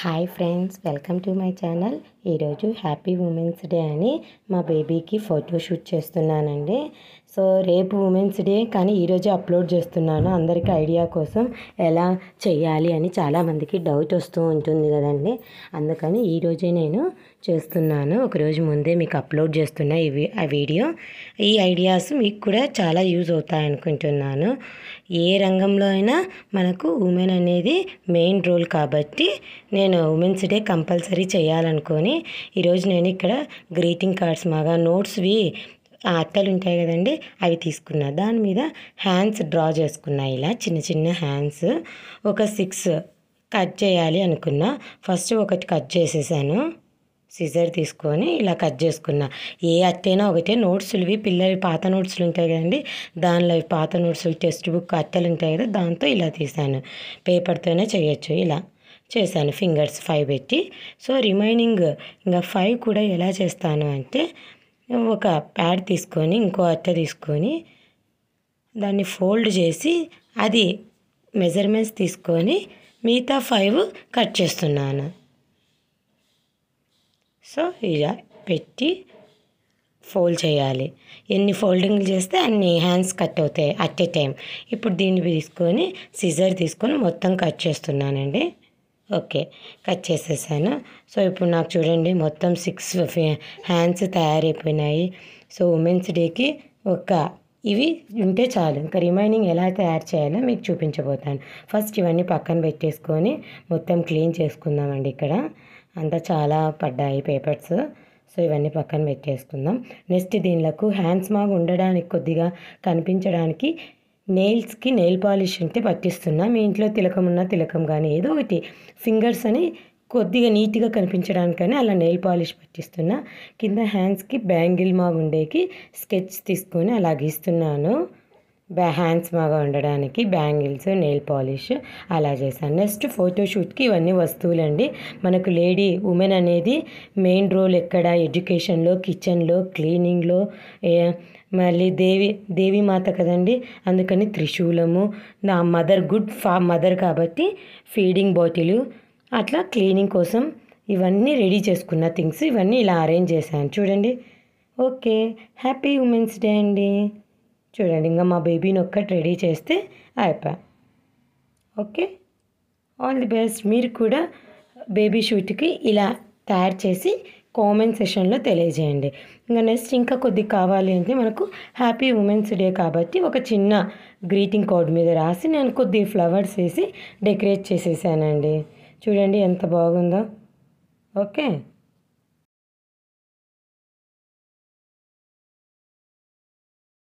hi friends welcome to my channel ఈరోజు happy women's day అని మా బేబీకి ఫోటో షూట్ చేస్తున్నానండి సో రేపు ఉమెన్స్ డే కానీ ఈరోజు అప్లోడ్ చేస్తున్నాను అందరికీ ఐడియా కోసం ఎలా చేయాలి అని చాలామందికి డౌట్ వస్తూ ఉంటుంది కదండి అందుకని ఈరోజే నేను చేస్తున్నాను ఒకరోజు ముందే మీకు అప్లోడ్ చేస్తున్నా ఈ వి- ఆ వీడియో ఈ ఐడియాస్ మీకు కూడా చాలా యూజ్ అవుతాయి అనుకుంటున్నాను ఏ రంగంలో అయినా మనకు ఉమెన్ అనేది మెయిన్ రోల్ కాబట్టి నేను ఉమెన్స్ డే కంపల్సరీ చేయాలనుకొని ఈరోజు నేను ఇక్కడ గ్రీటింగ్ కార్డ్స్ మాగా నోట్స్వి ఆ అట్టలు ఉంటాయి కదండి అవి తీసుకున్నా దాని మీద హ్యాండ్స్ డ్రా చేసుకున్నా ఇలా చిన్న చిన్న హ్యాండ్స్ ఒక సిక్స్ కట్ చేయాలి అనుకున్నా ఫస్ట్ ఒకటి కట్ చేసేసాను సిజర్ తీసుకొని ఇలా కట్ చేసుకున్నా ఏ అట్టైనా ఒకటే నోట్స్లువి పిల్లలు పాత నోట్స్లు ఉంటాయి కదండి దానిలో ఈ పాత నోట్స్ టెక్స్ట్ బుక్ అట్టలు ఉంటాయి కదా దాంతో ఇలా తీసాను పేపర్తోనే చేయొచ్చు ఇలా చేశాను ఫింగర్స్ ఫైవ్ పెట్టి సో రిమైనింగ్ ఇంకా ఫైవ్ కూడా ఎలా చేస్తాను అంటే ఒక ప్యాడ్ తీసుకొని ఇంకో అట్ట తీసుకొని దాన్ని ఫోల్డ్ చేసి అది మెజర్మెంట్స్ తీసుకొని మిగతా ఫైవ్ కట్ చేస్తున్నాను సో ఇలా పెట్టి ఫోల్డ్ చేయాలి ఎన్ని ఫోల్డింగ్లు చేస్తే అన్ని హ్యాండ్స్ కట్ అవుతాయి అట్ ఏ టైం ఇప్పుడు దీన్ని తీసుకొని సిజర్ తీసుకొని మొత్తం కట్ చేస్తున్నానండి ఓకే కట్ చేసేసాను సో ఇప్పుడు నాకు చూడండి మొత్తం సిక్స్ హ్యాండ్స్ తయారైపోయినాయి సో ఉమెన్స్ డేకి ఒక ఇవి ఉంటే చాలు ఇంకా రిమైనింగ్ ఎలా తయారు చేయాలో మీకు చూపించబోతాను ఫస్ట్ ఇవన్నీ పక్కన పెట్టేసుకొని మొత్తం క్లీన్ చేసుకుందామండి ఇక్కడ అంతా చాలా పడ్డాయి పేపర్స్ సో ఇవన్నీ పక్కన పెట్టేసుకుందాం నెక్స్ట్ దీనిలకు హ్యాండ్స్ మాగా ఉండడానికి కొద్దిగా కనిపించడానికి నెయిల్స్కి నెయిల్ పాలిష్ ఉంటే పట్టిస్తున్నా మీ ఇంట్లో తిలకం ఉన్నా తిలకం కానీ ఏదో ఒకటి ఫింగర్స్ అని కొద్దిగా నీట్గా కనిపించడానికని అలా నెయిల్ పాలిష్ పట్టిస్తున్నా కింద హ్యాండ్స్కి బ్యాంగిల్ మాగా ఉండేకి స్కెచ్ తీసుకొని అలా గీస్తున్నాను బ్యా హ్యాండ్స్ బాగా ఉండడానికి బ్యాంగిల్స్ నెయిల్ పాలిష్ అలా చేశాను నెక్స్ట్ ఫోటోషూట్కి ఇవన్నీ వస్తువులండి మనకు లేడీ ఉమెన్ అనేది మెయిన్ రోల్ ఎక్కడ ఎడ్యుకేషన్లో కిచెన్లో క్లీనింగ్లో ఏ- మళ్ళీ దేవి దేవి మాత కదండి అందుకని త్రిశూలము నా మదర్ గుడ్ ఫా మదర్ కాబట్టి ఫీడింగ్ బాటిల్ అట్లా క్లీనింగ్ కోసం ఇవన్నీ రెడీ చేసుకున్న థింగ్స్ ఇవన్నీ ఇలా అరేంజ్ చేశాను చూడండి ఓకే హ్యాపీ ఉమెన్స్ డే అండి చూడండి ఇంకా మా బేబీని ఒక్కటి రెడీ చేస్తే అయిపోయా ఓకే ఆల్ ది బెస్ట్ మీరు కూడా బేబీ షూట్కి ఇలా తయారు చేసి కామెంట్ సెషన్లో తెలియజేయండి ఇంకా నెక్స్ట్ ఇంకా కొద్ది కావాలి అంటే మనకు హ్యాపీ ఉమెన్స్ డే కాబట్టి ఒక చిన్న గ్రీటింగ్ కార్డ్ మీద రాసి నేను కొద్ది ఫ్లవర్స్ వేసి డెకరేట్ చేసేసానండి చూడండి ఎంత బాగుందో ఓకే